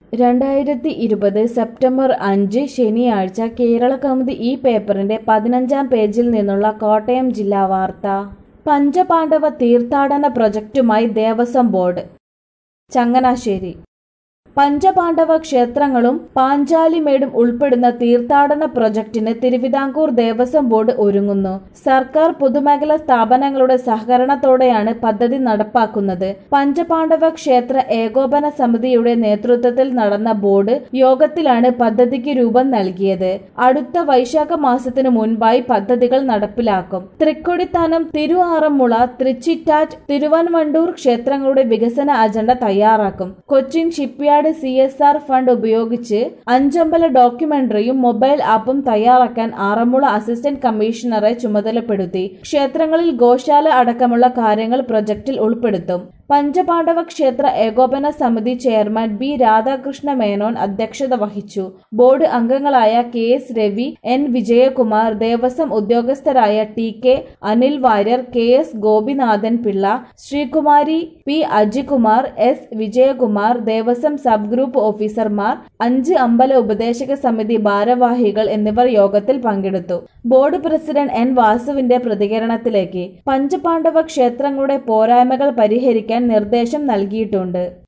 രണ്ടായിരത്തി ഇരുപത് സെപ്റ്റംബർ അഞ്ച് ശനിയാഴ്ച കേരള കൗമുദി ഈ പേപ്പറിന്റെ പതിനഞ്ചാം പേജിൽ നിന്നുള്ള കോട്ടയം ജില്ലാ വാർത്ത പഞ്ചപാണ്ഡവ തീർത്ഥാടന പ്രൊജക്ടുമായി ദേവസ്വം ബോർഡ് ചങ്ങനാശ്ശേരി പഞ്ചപാണ്ഡവ ക്ഷേത്രങ്ങളും പാഞ്ചാലിമേടും ഉൾപ്പെടുന്ന തീർത്ഥാടന പ്രൊജക്ടിന് തിരുവിതാംകൂർ ദേവസ്വം ബോർഡ് ഒരുങ്ങുന്നു സർക്കാർ പൊതുമേഖലാ സ്ഥാപനങ്ങളുടെ സഹകരണത്തോടെയാണ് പദ്ധതി നടപ്പാക്കുന്നത് പഞ്ചപാണ്ഡവ ക്ഷേത്ര ഏകോപന സമിതിയുടെ നേതൃത്വത്തിൽ നടന്ന ബോർഡ് യോഗത്തിലാണ് പദ്ധതിക്ക് രൂപം നൽകിയത് അടുത്ത വൈശാഖ മാസത്തിനു മുൻപായി പദ്ധതികൾ നടപ്പിലാക്കും തൃക്കൊടിത്താനം തിരുആറന്മുള തൃച്ചിറ്റാറ്റ് തിരുവൻവണ്ടൂർ ക്ഷേത്രങ്ങളുടെ വികസന അജണ്ട തയ്യാറാക്കും Cochin shipyard C S R fund ഉപയോഗിച്ച് അഞ്ചമ്പല ഡോക്യുമെന്ററിയും മൊബൈൽ ആപ്പും തയ്യാറാക്കാൻ ആറന്മുള അസിസ്റ്റന്റ് കമ്മീഷണറെ ചുമതലപ്പെടുത്തി ക്ഷേത്രങ്ങളിൽ ഗോശാല അടക്കമുള്ള കാര്യങ്ങൾ പ്രൊജക്ടിൽ ഉൾപ്പെടുത്തും പഞ്ചപാണ്ഡവ ക്ഷേത്ര ഏകോപന സമിതി ചെയർമാൻ ബി രാധാകൃഷ്ണ മേനോൻ അധ്യക്ഷത വഹിച്ചു ബോർഡ് അംഗങ്ങളായ K S Ravi N Vijayakumar Devaswom ഉദ്യോഗസ്ഥരായ T K Anil Warrier K S Gopinathan Pillai Sreekumari P Ajikumar S Vijayakumar Devaswom sub group ഓഫീസർമാർ അഞ്ച് അമ്പല ഉപദേശക സമിതി ഭാരവാഹികൾ എന്നിവർ യോഗത്തിൽ പങ്കെടുത്തു ബോർഡ് പ്രസിഡന്റ് എൻ വാസുവിന്റെ പ്രതികരണത്തിലേക്ക് പഞ്ചപാണ്ഡവ ക്ഷേത്രങ്ങളുടെ പോരായ്മകൾ പരിഹരിക്കാൻ നിർദ്ദേശം നൽകിയിട്ടുണ്ട്